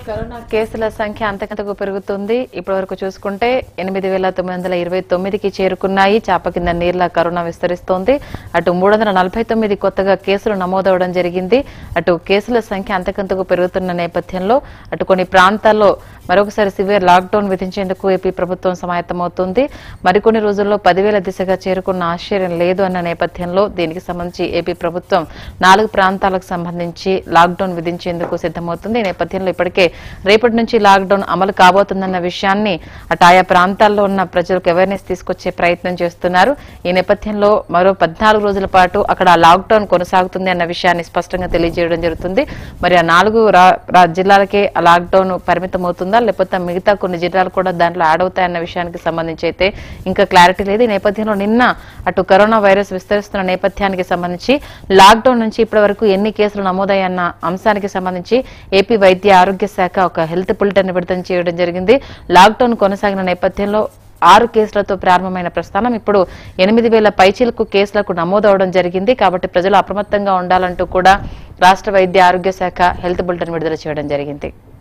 corona కేసుల సంఖ్య అంతకంతకు పెరుగుతుంది ఇప్పటి వరకు చూసుకుంటే ఎనిమిది వేల తొమ్మిది వందల ఇరవై తొమ్మిదికి చేరుకున్నాయి చాప కింద నీర్ల కరోనా విస్తరిస్తోంది అటు మూడు వందల నలభై తొమ్మిది కొత్తగా కేసులు నమోదవడం జరిగింది అటు కేసుల సంఖ్య అంతకంతకు పెరుగుతున్న నేపథ్యంలో అటు కొన్ని ప్రాంతాల్లో మరొకసారి సివియర్ లాక్డౌన్ విధించేందుకు ఏపీ ప్రభుత్వం సమాయత్తమవుతుంది మరికొన్ని రోజుల్లో పదివేల దిశగా చేరుకున్న ఆశ్చర్యం లేదు అన్న నేపథ్యంలో దీనికి సంబంధించి ఏపీ ప్రభుత్వం నాలుగు ప్రాంతాలకు సంబంధించి లాక్డౌన్ విధించేందుకు సిద్ధమవుతుంది ఈ నేపథ్యంలో ఇప్పటికే రేపటి నుంచి లాక్డౌన్ అమలు కాబోతుందన్న విషయాన్ని అటు ఆయా ప్రాంతాల్లో ఉన్న ప్రజలకు అవేర్నెస్ తీసుకొచ్చే ప్రయత్నం చేస్తున్నారు ఈ నేపథ్యంలో మరో పద్నాలుగు రోజుల పాటు అక్కడ ఆ లాక్డౌన్ కొనసాగుతుంది అన్న విషయాన్ని స్పష్టంగా తెలియజేయడం జరుగుతుంది మరి ఆ నాలుగు రా- రా- జిల్లాలకే ఆ లాక్డౌన్ పరిమితం అవుతుందా లేకపోతే మిగతా కొన్ని జిల్లాలు కూడా దాంట్లో యాడ్ అవుతాయన్న విషయానికి సంబంధించి అయితే ఇంకా క్లారిటీ లేదు ఈ నేపథ్యంలో నిన్న అటు కరోనా వైరస్ విస్తరిస్తున్న నేపథ్యానికి సంబంధించి లాక్డౌన్ నుంచి ఇప్పటి వరకు ఎన్ని కేసులు నమోదయ్యన్న అంశానికి సంబంధించి ఏపీ వైద్య ఆరోగ్య శాఖ ఒక హెల్త్ బులెటిన్ విడుదల చేయడం జరిగింది లాక్డౌన్ కొనసాగిన నేపథ్యంలో ఆరు కేసులతో ప్రారంభమైన ప్రస్థానం ఇప్పుడు ఎనిమిది వేల పైచీలకు కేసులకు నమోదవడం జరిగింది కాబట్టి ప్రజలు అప్రమత్తంగా ఉండాలంటూ కూడా రాష్ట్ర వైద్య ఆరోగ్య శాఖ హెల్త్ బులెటిన్ విడుదల చేయడం జరిగింది